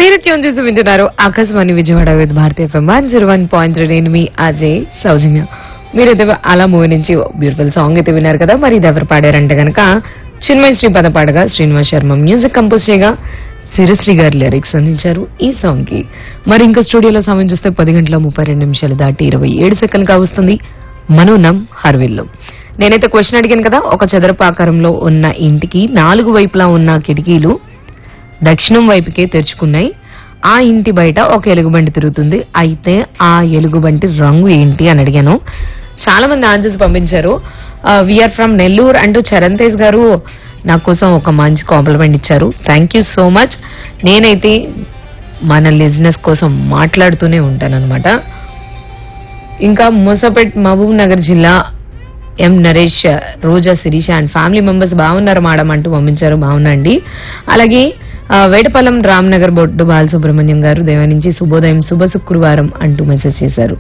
మీరు ట్యూన్ చేసి వింటున్నారు ఆకాశవాణి విజయవాడ విత్ భారతీయ FM one zero one point three నేను మీ అజయ్ సౌజన్య మీరైతే అలా మూవీ నుంచి బ్యూటిఫుల్ సాంగ్ అయితే విన్నారు కదా మరి ఇది ఎవరు పాడారంటే గనక చిన్మయ శ్రీపద పాడగా శ్రీనివాస్ శర్మ మ్యూజిక్ కంపోజ్ చేయగా సిరశ్రీ గారు లిరిక్స్ అందించారు ఈ సాంగ్ కి మరి ఇంకా స్టూడియోలో సమయం చూస్తే పది గంటల ముప్పై రెండు నిమిషాలు దాటి ఇరవై ఏడు సెకండ్ కావస్తుంది మనోనం హర్విల్లో నేనైతే క్వశ్చన్ అడిగాను కదా ఒక చదరపు ఆకారంలో ఉన్న ఇంటికి నాలుగు వైపులా ఉన్న కిటికీలు దక్షిణం వైపుకే తెరుచుకున్నాయి ఆ ఇంటి బయట ఒక ఎలుగుబంటి తిరుగుతుంది అయితే ఆ ఎలుగుబంటి రంగు ఏంటి అని అడిగాను చాలా మంది ఆన్సర్స్ పంపించారు విఆర్ ఫ్రమ్ నెల్లూరు అంటూ చరణ్ తేజ్ గారు నా కోసం ఒక మంచి కాంప్లిమెంట్ ఇచ్చారు థ్యాంక్ యూ సో మచ్ నేనైతే మన లిజినెస్ కోసం మాట్లాడుతూనే ఉంటానన్నమాట ఇంకా మూసపేట్ మహబూబ్ నగర్ జిల్లా M Naresh Roja Sirisha and family members బాగున్నారు మేడం అంటూ పంపించారు బాగుందండి అలాగే ఆ, వేటపాలెం రామ్నగర్ బొడ్డు బాలసుబ్రహ్మణ్యం గారు దేవ నుంచి శుభోదయం శుభ శుక్రవారం అంటూ మెసేజ్ చేశారు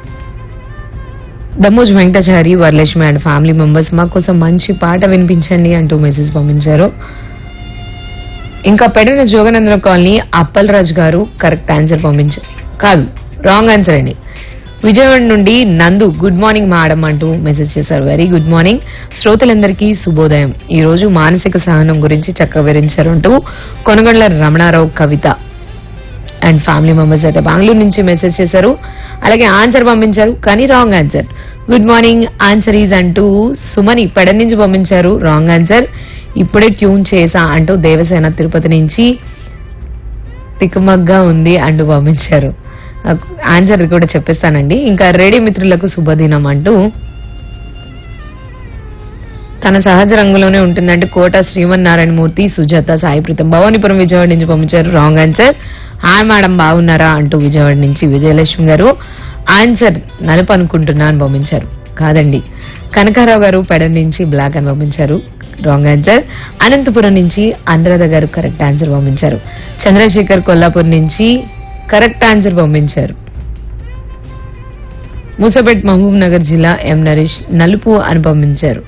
Dammoj Venkatachari Varalakshmi and family members మా కోసం మంచి పాట వినిపించండి అంటూ మెసేజ్ పంపించారు ఇంకా పెడిన జోగనంద్ర కాలనీ అప్పలరాజు గారు కరెక్ట్ ఆన్సర్ పంపించారు కాదు రాంగ్ ఆన్సర్ అండి విజయవాడ నుండి నందు గుడ్ మార్నింగ్ మేడం అంటూ మెసేజ్ చేశారు వెరీ గుడ్ మార్నింగ్ శ్రోతలందరికీ శుభోదయం ఈ రోజు మానసిక సహనం గురించి చక్కగా వివరించారు అంటూ Konagondla Ramanarao Kavitha and family members అయితే బెంగళూరు నుంచి మెసేజ్ చేశారు అలాగే ఆన్సర్ పంపించారు కానీ wrong answer good morning answer is అంటూ సుమని పెడ నుంచి పంపించారు రాంగ్ ఆన్సర్ ఇప్పుడే ట్యూన్ చేసా అంటూ దేవసేన తిరుపతి నుంచి తికమగ్గా ఉంది అంటూ పంపించారు నాకు ఆన్సర్ కూడా చెప్పేస్తానండి ఇంకా రెడీ మిత్రులకు శుభదినం అంటూ తన సహజ రంగులోనే ఉంటుందంటే కోట శ్రీమన్నారాయణ మూర్తి సుజాత సాయిప్రీతం భవానీపురం విజయవాడ నుంచి పంపించారు రాంగ్ ఆన్సర్ హాయ్ మేడం బాగున్నారా అంటూ విజయవాడ నుంచి విజయలక్ష్మి గారు ఆన్సర్ నలుపు అనుకుంటున్నా అని పంపించారు కాదండి కనకారావు గారు పెడ నుంచి బ్లాక్ అని పంపించారు రాంగ్ ఆన్సర్ అనంతపురం నుంచి అనురాధ గారు కరెక్ట్ ఆన్సర్ పంపించారు చంద్రశేఖర్ కొల్లాపూర్ నుంచి కరెక్ట్ ఆన్సర్ పంపించారు మూసపేట్ మహబూబ్ నగర్ జిల్లా ఎం నరేష్ నలుపు అని పంపించారు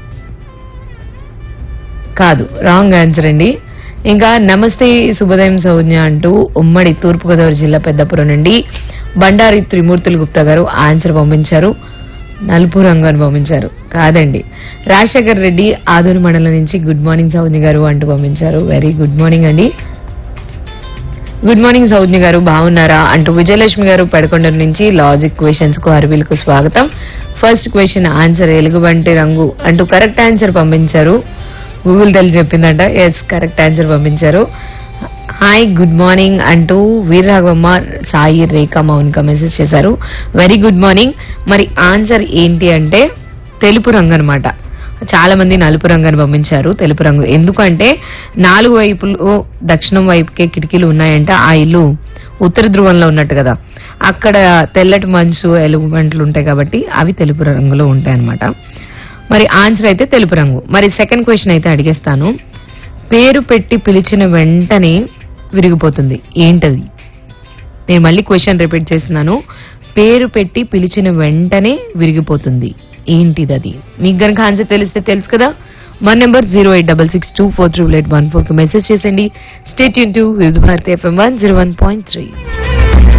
కాదు రాంగ్ ఆన్సర్ అండి ఇంకా నమస్తే శుభోదయం సౌజ్ఞ అంటూ ఉమ్మడి తూర్పుగోదావరి జిల్లా పెద్దపురం నుండి బండారి త్రిమూర్తులు గుప్తా గారు ఆన్సర్ పంపించారు నలుపు రంగు అని పంపించారు కాదండి రాజశేఖర్ రెడ్డి ఆదూరు మండలం నుంచి గుడ్ మార్నింగ్ సౌజ్ఞ గారు అంటూ పంపించారు వెరీ గుడ్ మార్నింగ్ అండి గుడ్ మార్నింగ్ సౌజ్ఞ గారు బాగున్నారా అంటూ విజయలక్ష్మి గారు పెడకొండ నుంచి లాజిక్ క్వశ్చన్స్ కు అరవిలకు స్వాగతం ఫస్ట్ క్వశ్చన్ ఆన్సర్ ఎలుగుబంటి రంగు అంటూ కరెక్ట్ ఆన్సర్ పంపించారు గూగుల్ తల్లి చెప్పిందంట ఎస్ కరెక్ట్ ఆన్సర్ పంపించారు హాయ్ గుడ్ మార్నింగ్ అంటూ వీరరాఘవమ్మ సాయి రేఖ మౌనిక మెసేజ్ చేశారు వెరీ గుడ్ మార్నింగ్ మరి ఆన్సర్ ఏంటి అంటే తెలుపు రంగు అనమాట చాలా మంది నలుపు రంగు అని పంపించారు తెలుపు రంగు ఎందుకంటే నాలుగు వైపులు దక్షిణం వైపుకే కిటికీలు ఉన్నాయంటే ఆ ఇల్లు ఉత్తర ధ్రువంలో ఉన్నట్టు కదా అక్కడ తెల్లటి మంచు ఎలుగుబంట్లు ఉంటాయి కాబట్టి అవి తెలుపు రంగులో ఉంటాయి అన్నమాట మరి ఆన్సర్ అయితే తెలుపు రంగు మరి సెకండ్ క్వశ్చన్ అయితే అడిగేస్తాను పేరు పెట్టి పిలిచిన వెంటనే విరిగిపోతుంది ఏంటది నేను మళ్ళీ క్వశ్చన్ రిపీట్ చేస్తున్నాను పేరు పెట్టి పిలిచిన వెంటనే విరిగిపోతుంది ఏంటిది అది మీకు గనక ఆన్సర్ తెలిస్తే తెలుసు కదా మన number zero eight double six two four three eight one four కి మెసేజ్ చేసండి స్టేట్ యూన్ to Vividh Bharati FM one zero one point three